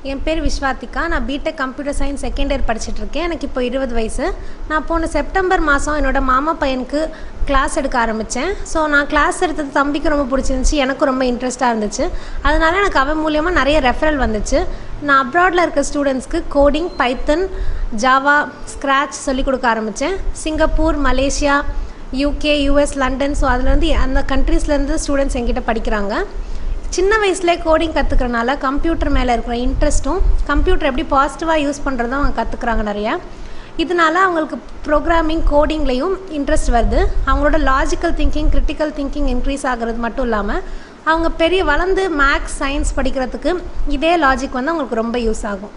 என் பேர் விஸ்வாத்திகா நான் BTech computer science second year படிச்சுட்டு இருக்கேன் எனக்கு இப்போ இருபது வயசு நான் போன செப்டம்பர் மாதம் என்னோட மாமா பையனுக்கு கிளாஸ் எடுக்க ஆரம்பித்தேன் ஸோ நான் கிளாஸ் எடுத்தது தம்பிக்கு ரொம்ப பிடிச்சிருந்துச்சி எனக்கும் ரொம்ப இன்ட்ரெஸ்ட்டாக இருந்துச்சு அதனால எனக்கு அவன் மூலியமாக நிறைய ரெஃபரல் வந்துச்சு நான் அப்ராடில் இருக்க ஸ்டூடெண்ட்ஸ்க்கு கோடிங் பைத்தன் ஜாவா ஸ்க்ராட்ச் சொல்லிக் கொடுக்க ஆரம்பித்தேன் Singapore Malaysia UK US London so அதுலேருந்து அந்த கண்ட்ரீஸ்லேருந்து ஸ்டூடெண்ட்ஸ் என்கிட்ட படிக்கிறாங்க சின்ன வயசுலேயே கோடிங் கற்றுக்கறனால கம்ப்யூட்டர் மேலே இருக்கிற இன்ட்ரெஸ்ட்டும் கம்ப்யூட்டர் எப்படி பாசிட்டிவாக யூஸ் பண்ணுறதும் அவங்க கற்றுக்குறாங்க நிறையா இதனால அவங்களுக்கு ப்ரோக்ராமிங் கோடிங்லேயும் இன்ட்ரெஸ்ட் வருது அவங்களோட logical thinking critical thinking increase ஆகிறது மட்டும் இல்லாமல் அவங்க பெரிய வளர்ந்து மேக்ஸ் சயின்ஸ் படிக்கிறதுக்கு இதே லாஜிக் வந்து அவங்களுக்கு ரொம்ப யூஸ் ஆகும்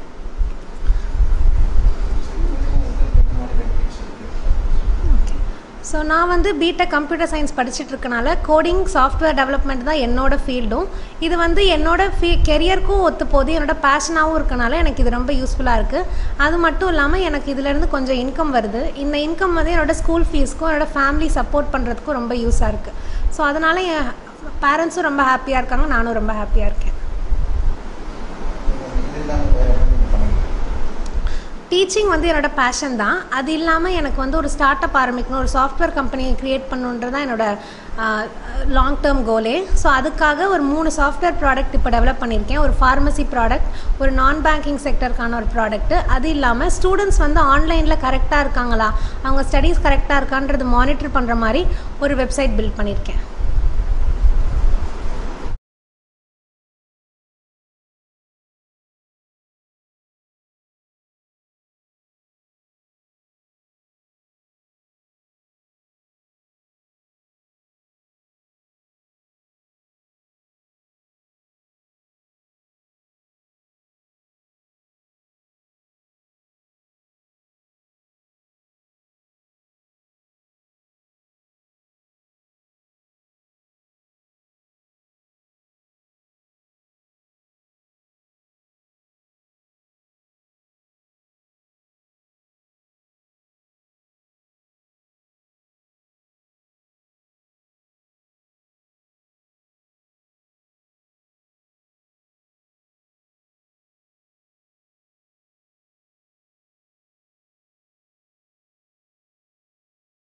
ஸோ நான் வந்து பிடெக் கம்ப்யூட்டர் சயின்ஸ் படிச்சுட்டு இருக்கனால கோடிங் சாஃப்ட்வேர் டெவலப்மெண்ட் தான் என்னோட ஃபீல்டும் இது வந்து என்னோட ஃபீ கெரியருக்கும் ஒத்து போகுது என்னோட பேஷனாகவும் இருக்கனால எனக்கு இது ரொம்ப யூஸ்ஃபுல்லாக இருக்குது அது மட்டும் இல்லாமல் எனக்கு இதுலேருந்து கொஞ்சம் இன்கம் வருது இந்த இன்கம் வந்து என்னோட ஸ்கூல் ஃபீஸ்க்கும் என்னோட ஃபேமிலி சப்போர்ட் பண்ணுறதுக்கும் ரொம்ப யூஸாக இருக்குது ஸோ அதனால் என் பேரண்ட்ஸும் ரொம்ப ஹாப்பியாக இருக்காங்க நானும் ரொம்ப ஹாப்பியாக இருக்கேன் டீச்சிங் வந்து என்னோட பேஷன் தான் அது இல்லாமல் எனக்கு வந்து ஒரு ஸ்டார்ட் அப் ஆரம்பிக்கணும் ஒரு சாஃப்ட்வேர் கம்பெனியை க்ரியேட் பண்ணணுன்றது தான் என்னோட லாங் டேர்ம் கோலே ஸோ அதுக்காக ஒரு மூணு சாஃப்ட்வேர் ப்ராடக்ட் இப்போ டெவலப் பண்ணியிருக்கேன் ஒரு ஃபார்மசி ப்ராடக்ட் ஒரு நான் பேங்கிங் செக்டருக்கான ஒரு ப்ராடக்ட் அது இல்லாமல் ஸ்டூடெண்ட்ஸ் வந்து ஆன்லைனில் கரெக்டாக இருக்காங்களா அவங்க ஸ்டடீஸ் கரெக்டாக இருக்கான்றது மானிட்டர் பண்ணுற மாதிரி ஒரு வெப்சைட் பில்ட் பண்ணியிருக்கேன்